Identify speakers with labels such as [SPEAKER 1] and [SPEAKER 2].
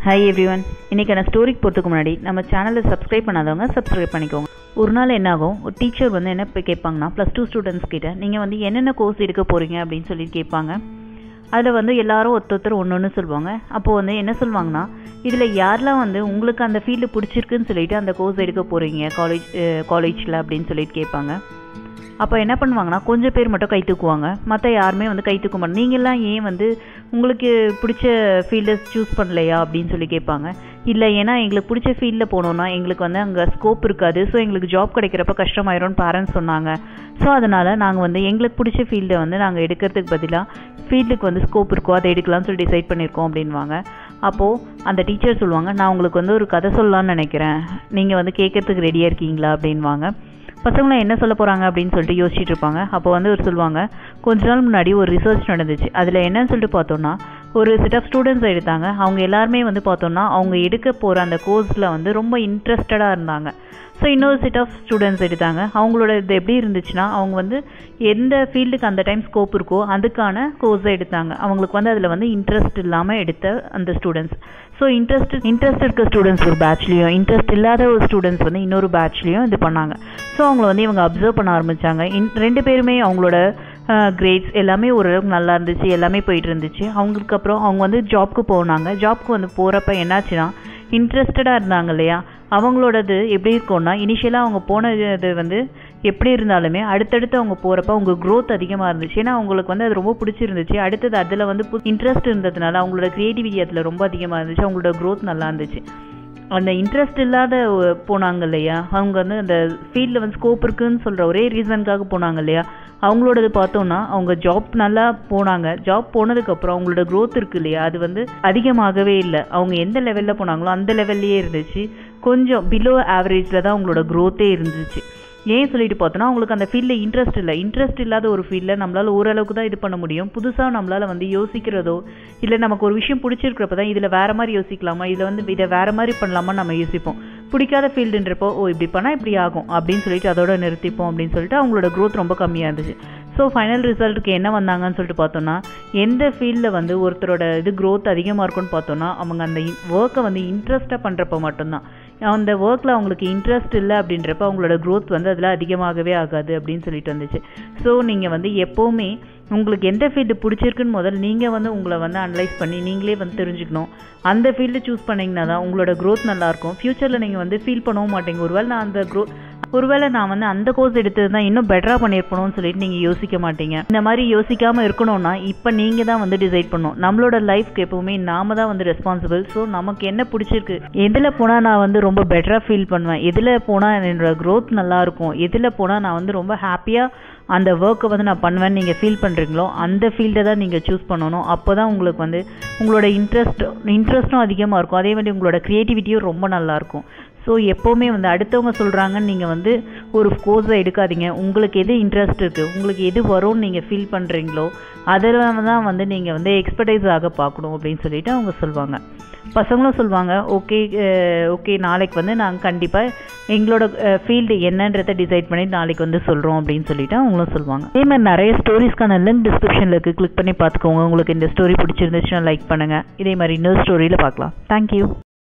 [SPEAKER 1] hi everyone இன்றைக்கான ஸ்டோரிக்கு போகிறதுக்கு முன்னாடி நம்ம சேனலை சப்ஸ்கிரைப் பண்ணாதவங்க சப்ஸ்கிரைப் பண்ணிக்கோங்க ஒரு நாள் என்ன ஆகும் ஒரு டீச்சர் வந்து என்ன இப்போ கேட்பாங்கன்னா ப்ளஸ் டூ ஸ்டூடெண்ட்ஸ் கிட்ட நீங்கள் வந்து என்னென்ன கோர்ஸ் எடுக்க போகிறீங்க அப்படின்னு சொல்லி கேட்பாங்க அதில் வந்து எல்லாரும் ஒருத்தொருத்தர் ஒன்று ஒன்று சொல்லுவாங்க அப்போது வந்து என்ன சொல்லுவாங்கன்னா இதில் யாரெல்லாம் வந்து உங்களுக்கு அந்த ஃபீல்டு பிடிச்சிருக்குன்னு சொல்லிட்டு அந்த கோர்ஸ் எடுக்க போகிறீங்க காலேஜ் காலேஜில் அப்படின்னு சொல்லிட்டு கேட்பாங்க அப்போ என்ன பண்ணுவாங்கன்னா கொஞ்சம் பேர் மட்டும் கை தூக்குவாங்க மற்ற யாருமே வந்து கை தூக்க மாட்டாங்க நீங்கள்லாம் ஏன் வந்து உங்களுக்கு பிடிச்ச ஃபீல்டை சூஸ் பண்ணலையா அப்படின்னு சொல்லி கேட்பாங்க இல்லை ஏன்னா எங்களுக்கு பிடிச்ச ஃபீல்டில் போனோன்னா எங்களுக்கு வந்து அங்கே ஸ்கோப் இருக்காது ஸோ எங்களுக்கு ஜாப் கிடைக்கிறப்ப கஷ்டமாயிரும்னு பேரண்ட்ஸ் சொன்னாங்க ஸோ அதனால் நாங்கள் வந்து எங்களுக்கு பிடிச்ச ஃபீல்டை வந்து நாங்கள் எடுக்கிறதுக்கு பதிலாக ஃபீல்டுக்கு வந்து ஸ்கோப் இருக்கோ அதை எடுக்கலாம்னு சொல்லி டிசைட் பண்ணியிருக்கோம் அப்படின்வாங்க அப்போது அந்த டீச்சர் சொல்லுவாங்க நான் உங்களுக்கு வந்து ஒரு கதை சொல்லலாம்னு நினைக்கிறேன் நீங்கள் வந்து கேட்கறதுக்கு ரெடியாக இருக்கீங்களா அப்படின்வாங்க பசங்களாம் என்ன சொல்ல போகிறாங்க அப்படின்னு சொல்லிட்டு யோசிச்சுட்டு இருப்பாங்க அப்போ வந்து ஒரு சொல்லுவாங்க கொஞ்ச நாள் முன்னாடி ஒரு ரிசர்ச் நடந்துச்சு அதில் என்னன்னு சொல்லிட்டு பார்த்தோன்னா ஒரு செட் ஆஃப் ஸ்டூடெண்ட்ஸ் எடுத்தாங்க அவங்க எல்லாருமே வந்து பார்த்தோன்னா அவங்க எடுக்க போகிற அந்த கோர்ஸில் வந்து ரொம்ப இன்ட்ரெஸ்டடாக இருந்தாங்க ஸோ இன்னொரு செட் ஆஃப் ஸ்டூடெண்ட்ஸ் எடுத்தாங்க அவங்களோட இது எப்படி இருந்துச்சுன்னா அவங்க வந்து எந்த ஃபீல்டுக்கு அந்த டைம் ஸ்கோப் இருக்கோ அதுக்கான கோர்ஸை எடுத்தாங்க அவங்களுக்கு வந்து அதில் வந்து இன்ட்ரெஸ்ட் இல்லாமல் எடுத்த அந்த ஸ்டூடெண்ட்ஸ் ஸோ இன்ட்ரெஸ்ட் இன்ட்ரெஸ்ட் இருக்க ஸ்டூடெண்ட்ஸ் ஒரு பேட்ச்லேயும் இன்ட்ரெஸ்ட் இல்லாத ஒரு ஸ்டூடெண்ட்ஸ் வந்து இன்னொரு பேட்ச்லேயும் இது பண்ணாங்க ஸோ அவங்கள வந்து இவங்க அப்சர்வ் பண்ண ஆரம்பித்தாங்க இன் ரெண்டு பேருமே அவங்களோட கிரேட்ஸ் எல்லாமே ஓரளவுக்கு நல்லா இருந்துச்சு எல்லாமே போயிட்டு இருந்துச்சு அவங்களுக்கு அப்புறம் அவங்க வந்து ஜாப்க்கு போனாங்க ஜாப்க்கு வந்து போகிறப்ப என்னாச்சுன்னா இன்ட்ரெஸ்டடாக இருந்தாங்க இல்லையா அவங்களோடது எப்படி இருக்கும்னா இனிஷியலாக அவங்க போனது வந்து எப்படி இருந்தாலுமே அடுத்தடுத்து அவங்க போகிறப்ப அவங்க க்ரோத் அதிகமாக இருந்துச்சு ஏன்னா அவங்களுக்கு வந்து அது ரொம்ப பிடிச்சிருந்துச்சு அடுத்தது அதில் வந்து இன்ட்ரெஸ்ட் இருந்ததுனால அவங்களோட க்ரியேட்டிவிட்டி அதில் ரொம்ப அதிகமாக இருந்துச்சு அவங்களோட க்ரோத் நல்லா இருந்துச்சு அந்த இன்ட்ரெஸ்ட் இல்லாத போனாங்க இல்லையா அவங்க வந்து அந்த ஃபீல்டில் வந்து ஸ்கோப் இருக்குன்னு சொல்கிற ஒரே ரீசனுக்காக போனாங்க இல்லையா அவங்களோடது பார்த்தோன்னா அவங்க ஜாப் நல்லா போனாங்க ஜாப் போனதுக்கப்புறம் அவங்களோட க்ரோத் இருக்கு இல்லையா அது வந்து அதிகமாகவே இல்லை அவங்க எந்த லெவலில் போனாங்களோ அந்த லெவல்லையே இருந்துச்சு கொஞ்சம் பிலோ ஆவரேஜில் தான் அவங்களோட க்ரோத்தே இருந்துச்சு ஏன் சொல்லிட்டு பார்த்தோன்னா அவங்களுக்கு அந்த ஃபீல்டில் இன்ட்ரெஸ்ட் இல்லை இன்ட்ரெஸ்ட் இல்லாத ஒரு ஃபீல்டில் நம்மளால் ஓரளவுக்கு தான் இது பண்ண முடியும் புதுசாக நம்மளால் வந்து யோசிக்கிறதோ இல்லை நமக்கு ஒரு விஷயம் பிடிச்சிருக்கிறப்ப தான் இதில் வேறு மாதிரி யோசிக்கலாமா இதில் வந்து இதை வேறு மாதிரி பண்ணலாமா நம்ம யோசிப்போம் பிடிக்காத ஃபீல்டுன்றப்போ ஓ இப்படி பண்ணால் இப்படி ஆகும் அப்படின்னு சொல்லிட்டு அதோட நிறுத்திப்போம் அப்படின்னு சொல்லிட்டு அவங்களோட க்ரோத் ரொம்ப கம்மியாக இருந்துச்சு ஸோ ஃபைனல் ரிசல்ட்டுக்கு என்ன வந்தாங்கன்னு சொல்லிட்டு பார்த்தோன்னா எந்த ஃபீல்டில் வந்து ஒருத்தரோட இது க்ரோத் அதிகமாக இருக்கும்னு பார்த்தோன்னா அவங்க அந்த ஒர்க்கை வந்து இன்ட்ரெஸ்ட்டாக பண்ணுறப்ப மட்டும்தான் அந்த ஒர்க்கில் அவங்களுக்கு இன்ட்ரெஸ்ட் இல்லை அப்படின்றப்ப அவங்களோட க்ரோத் வந்து அதில் அதிகமாகவே ஆகாது அப்படின்னு சொல்லிட்டு வந்துச்சு ஸோ நீங்கள் வந்து எப்போவுமே உங்களுக்கு எந்த ஃபீல்டு பிடிச்சிருக்குன்னு முதல்ல நீங்கள் வந்து உங்களை வந்து அனலைஸ் பண்ணி நீங்களே வந்து தெரிஞ்சுக்கணும் அந்த ஃபீல்டு சூஸ் பண்ணிங்கன்னா தான் உங்களோட க்ரோத் நல்லாயிருக்கும் ஃப்யூச்சரில் நீங்கள் வந்து ஃபீல் பண்ணவும் மாட்டீங்க ஒருவேளை நான் அந்த க்ரோத் ஒருவேளை நான் வந்து அந்த கோர்ஸ் எடுத்தது தான் இன்னும் பெட்டராக பண்ணியிருக்கணும்னு சொல்லிட்டு நீங்கள் யோசிக்க மாட்டீங்க இந்த மாதிரி யோசிக்காமல் இருக்கணும்னா இப்போ நீங்கள் தான் வந்து டிசைட் பண்ணணும் நம்மளோட லைஃப்க்கு எப்போவுமே நாம தான் வந்து ரெஸ்பான்சிபிள் ஸோ நமக்கு என்ன பிடிச்சிருக்கு எதில் போனால் நான் வந்து ரொம்ப பெட்டராக ஃபீல் பண்ணுவேன் எதில் போனால் என்னோட க்ரோத் நல்லாயிருக்கும் எதில் போனால் நான் வந்து ரொம்ப ஹாப்பியாக அந்த ஒர்க்கை வந்து நான் பண்ணுவேன்னு நீங்கள் ஃபீல் பண்ணுறீங்களோ அந்த ஃபீல்டை தான் நீங்கள் சூஸ் பண்ணணும் அப்போ தான் உங்களுக்கு வந்து உங்களோட இன்ட்ரெஸ்ட் இன்ட்ரெஸ்ட்டும் அதிகமாக இருக்கும் அதே மாதிரி உங்களோட க்ரியேட்டிவிட்டியும் ரொம்ப நல்லாயிருக்கும் ஸோ எப்போவுமே வந்து அடுத்தவங்க சொல்கிறாங்கன்னு நீங்கள் வந்து ஒரு கோர்ஸை எடுக்காதீங்க உங்களுக்கு எது இன்ட்ரெஸ்ட் இருக்குது உங்களுக்கு எது வரும்னு நீங்கள் ஃபீல் பண்ணுறீங்களோ அதில் தான் வந்து நீங்கள் வந்து எக்ஸ்பர்டைஸ் ஆக பார்க்கணும் அப்படின்னு சொல்லிட்டு அவங்க சொல்லுவாங்க பசங்களும் சொல்லுவாங்க ஓகே ஓகே நாளைக்கு வந்து நாங்கள் கண்டிப்பாக எங்களோட ஃபீல்டு என்னன்றதை டிசைட் பண்ணி நாளைக்கு வந்து சொல்கிறோம் அப்படின்னு சொல்லிட்டு அவங்களும் சொல்லுவாங்க அதே மாதிரி நிறைய ஸ்டோரிஸ்க்கான லிங்க் டிஸ்கிரிப்ஷனில் இருக்குது கிளிக் பண்ணி பார்த்துக்கோங்க உங்களுக்கு இந்த ஸ்டோரி பிடிச்சிருந்துச்சுன்னா லைக் பண்ணுங்கள் இதே மாதிரி இன்னொரு ஸ்டோரியில் பார்க்கலாம் தேங்க்யூ